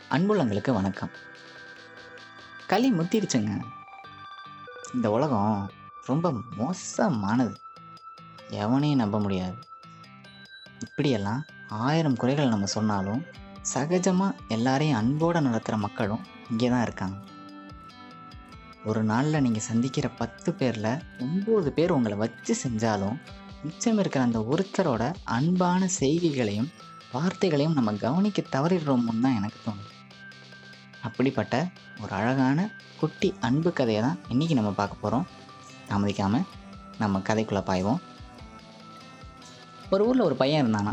அன்புள்ளங்களுக்கு வணக்கம் களி முத்திருச்சுங்க இந்த உலகம் ரொம்ப மோசமானது எவனையும் நம்ப முடியாது இப்படியெல்லாம் ஆயிரம் குறைகள் நம்ம சொன்னாலும் சகஜமாக எல்லாரையும் அன்போடு நடத்துகிற மக்களும் இங்கே தான் இருக்காங்க ஒரு நாளில் நீங்கள் சந்திக்கிற பத்து பேரில் ஒம்பது பேர் உங்களை வச்சு செஞ்சாலும் மிச்சம் இருக்கிற அந்த ஒருத்தரோட அன்பான செய்திகளையும் வார்த்தைகளையும் நம்ம கவனிக்க தவறிடுறோம்னு தான் எனக்கு தோணுது அப்படிப்பட்ட ஒரு அழகான குட்டி அன்பு கதையை தான் இன்றைக்கி நம்ம பார்க்க போகிறோம் தாமதிக்காமல் நம்ம கதைக்குள்ளே பாய்வோம் ஒரு ஊரில் ஒரு பையன் இருந்தானா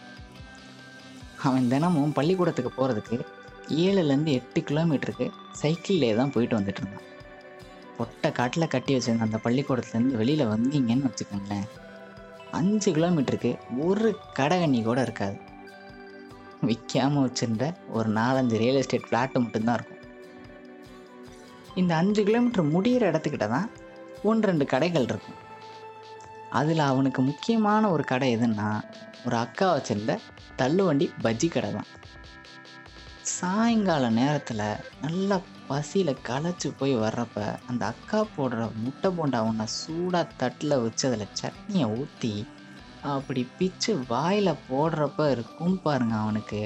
அவன் தினமும் பள்ளிக்கூடத்துக்கு போகிறதுக்கு ஏழுலேருந்து எட்டு கிலோமீட்டருக்கு சைக்கிள்லே தான் போயிட்டு வந்துட்டு இருந்தான் பொட்டை காட்டில் கட்டி வச்சிருந்த அந்த பள்ளிக்கூடத்துலேருந்து வெளியில் வந்தீங்கன்னு வச்சுக்கோங்களேன் அஞ்சு கிலோமீட்டருக்கு ஒரு கடைகண்ணி கூட இருக்காது விற்காம வச்சிருந்த ஒரு நாலஞ்சு ரியல் எஸ்டேட் ஃப்ளாட்டு மட்டும்தான் இருக்கும் இந்த அஞ்சு கிலோமீட்டர் முடிகிற இடத்துக்கிட்ட தான் ஒன்று ரெண்டு கடைகள் இருக்கும் அதில் அவனுக்கு முக்கியமான ஒரு கடை எதுன்னா ஒரு அக்கா வச்சிருந்த தள்ளுவண்டி பஜ்ஜி கடை தான் சாயங்கால நேரத்தில் நல்லா பசியில் களைச்சி போய் வர்றப்ப அந்த அக்கா போடுற முட்டை போண்டா ஒன்றை சூடாக தட்டில் வச்சு அதில் சட்னியை ஊற்றி அப்படி பிச்சு வாயில் போடுறப்ப இருக்கும் பாருங்க அவனுக்கு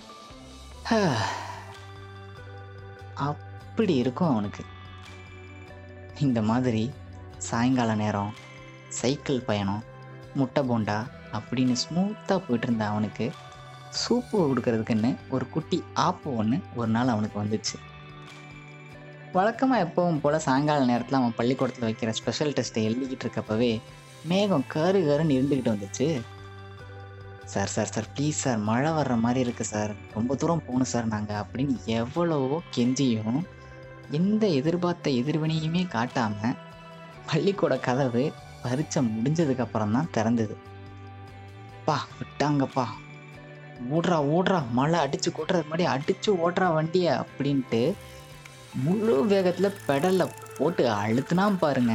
அப்படி இருக்கும் அவனுக்கு இந்த மாதிரி சாயங்கால நேரம் சைக்கிள் பயணம் முட்டை போண்டா அப்படின்னு ஸ்மூத்தாக போயிட்டு இருந்த அவனுக்கு சூப்பு கொடுக்கறதுக்குன்னு ஒரு குட்டி ஆப்பு ஒன்று ஒரு நாள் அவனுக்கு வந்துச்சு வழக்கமாக எப்பவும் போல் சாயங்கால நேரத்தில் அவன் பள்ளிக்கூடத்தில் வைக்கிற ஸ்பெஷல் டெஸ்ட்டை எழுதிக்கிட்டு இருக்கப்பவே மேகம் கரு கருன்னு இருந்துக்கிட்டு வந்துச்சு sir sir sir please sir மழை வர்ற மாதிரி இருக்குது சார் ரொம்ப தூரம் போகணும் சார் நாங்கள் அப்படின்னு எவ்வளவோ கெஞ்சியும் எந்த எதிர்பார்த்த எதிர்வினையுமே காட்டாமல் பள்ளிக்கூட கதவு பரீட்சை முடிஞ்சதுக்கப்புறம் தான் திறந்தது பா விட்டாங்கப்பா ஓடுறா ஓடுறா மழை அடித்து கொட்டுறது மாதிரி அடித்து ஓடுறா வண்டியை அப்படின்ட்டு முழு வேகத்தில் பெடலில் போட்டு அழுத்துனா பாருங்க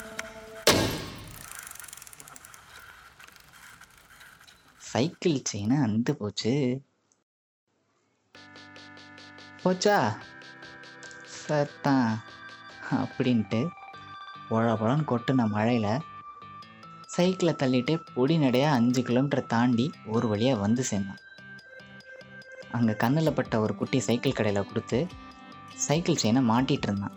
சைக்கிள் செயின் அந்து போச்சு போச்சா சத்தான் அப்படின்ட்டு பொழ பொழன்னு கொட்டுன மழையில் சைக்கிளை தள்ளிட்டு பொடி நடையாக அஞ்சு கிலோமீட்டர் தாண்டி ஒரு வழியாக வந்து சேர்ந்தான் அங்கே கண்ணில் பட்ட ஒரு குட்டி சைக்கிள் கடையில் கொடுத்து சைக்கிள் செயினை மாட்டிகிட்டு இருந்தான்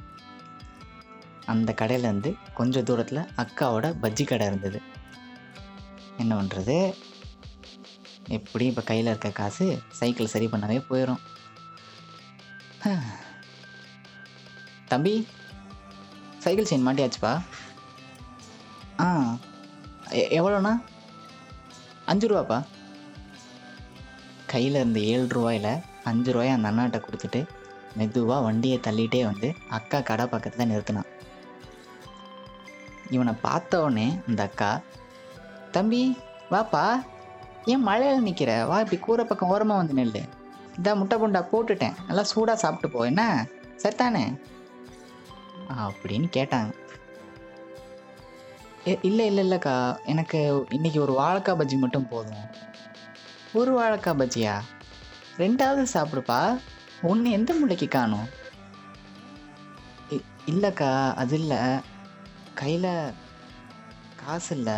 அந்த கடையிலேருந்து கொஞ்சம் தூரத்தில் அக்காவோட பஜ்ஜி கடை இருந்தது என்ன பண்ணுறது எப்படி இப்போ கையில் இருக்க காசு சைக்கிள் சரி பண்ணவே போயிடும் தம்பி சைக்கிள் செயின் மாட்டியாச்சுப்பா ஆ எ- எவ்வளோண்ணா அஞ்சு ரூபாப்பா கையில் இருந்த ஏழு ரூபாயில் அஞ்சு ரூபாய் அந்த அண்ணாட்ட கொடுத்துட்டு மெதுவாக வண்டியை தள்ளிட்டே வந்து அக்கா கடை பக்கத்தில் நிறுத்தினான் இவனை பார்த்த உடனே அந்த அக்கா தம்பி வாப்பா ஏன் மழையில் நிற்கிற வா இப்படி கூரை பக்கம் ஓரமாக வந்து நெல்லு இதான் முட்டை புண்டா போட்டுட்டேன் நல்லா சூடாக சாப்பிட்டு போ என்ன சரிதானே அப்படின்னு கேட்டாங்க "எ- இல்லை இல்லை இல்லைக்கா எனக்கு இன்னைக்கு ஒரு வாழைக்காய் பஜ்ஜி மட்டும் போதும் ஒரு வாழைக்காய் பஜ்ஜியா ரெண்டாவது சாப்பிடுப்பா ஒன்று எந்த மூளைக்கு காணும் இ- இல்லைக்கா அது இல்லை கையில் காசு இல்லை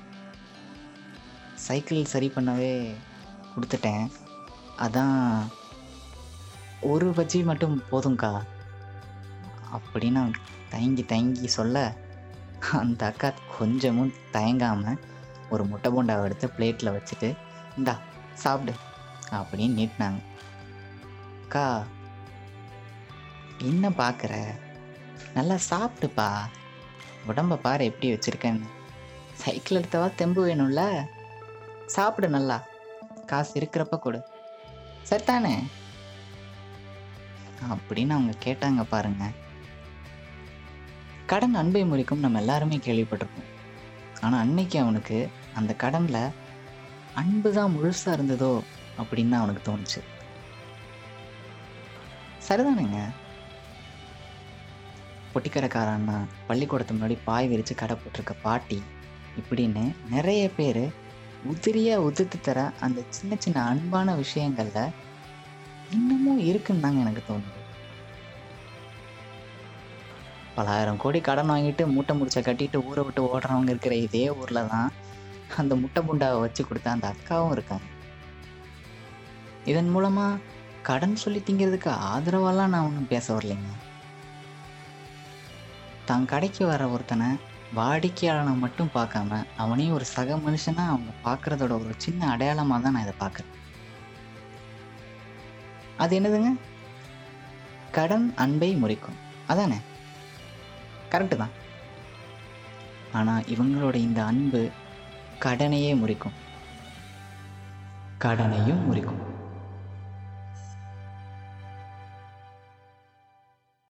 சைக்கிள் சரி பண்ணவே கொடுத்துட்டேன் அதான் ஒரு பஜ்ஜி மட்டும் போதும்க்கா அப்படின்னு அவன் தயங்கி தயங்கி சொல்ல அந்த அக்கா கொஞ்சமும் தயங்காமல் ஒரு முட்டை போண்டாவை எடுத்து பிளேட்டில் வச்சுட்டு இந்தா சாப்பிடு அப்படின்னு நீட்டினாங்க அக்கா என்ன பார்க்குற நல்லா சாப்பிட்டுப்பா உடம்ப பாரு எப்படி வச்சுருக்கேன்னு சைக்கிள் எடுத்தவா தெம்பு வேணும்ல சாப்பிடு நல்லா காசு இருக்கிறப்ப கொடு சரிதானே அப்படின்னு அவங்க கேட்டாங்க பாருங்க கடன் அன்பை முறிக்கும் நம்ம எல்லாருமே கேள்விப்பட்டிருக்கோம் ஆனால் அன்னைக்கு அவனுக்கு அந்த கடனில் அன்பு தான் முழுசாக இருந்ததோ அப்படின்னு தான் அவனுக்கு தோணுச்சு சரிதானுங்க பொட்டிக்கடைக்கார அண்ணா பள்ளிக்கூடத்து முன்னாடி பாய் விரித்து கடை போட்டிருக்க பாட்டி இப்படின்னு நிறைய பேர் உதிரியாக உதிர்த்து தர அந்த சின்ன சின்ன அன்பான விஷயங்களில் இன்னமும் இருக்குன்னு தாங்க எனக்கு தோணுது பலாயிரம் கோடி கடன் வாங்கிட்டு மூட்டை முடிச்ச கட்டிட்டு ஊரை விட்டு ஓடுறவங்க இருக்கிற இதே ஊரில் தான் அந்த முட்டை புண்டாவை வச்சு கொடுத்த அந்த அக்காவும் இருக்காங்க இதன் மூலமாக கடன் சொல்லி திங்கிறதுக்கு ஆதரவெல்லாம் நான் ஒன்றும் பேச வரலைங்க தான் கடைக்கு வர ஒருத்தனை வாடிக்கையாளனை மட்டும் பார்க்காம அவனையும் ஒரு சக மனுஷனாக அவங்க பார்க்குறதோட ஒரு சின்ன அடையாளமாக தான் நான் இதை பார்க்குறேன் அது என்னதுங்க கடன் அன்பை முறிக்கும் அதானே கரெக்டு தான் ஆனால் இவங்களோட இந்த அன்பு கடனையே முறிக்கும் கடனையும் முறிக்கும்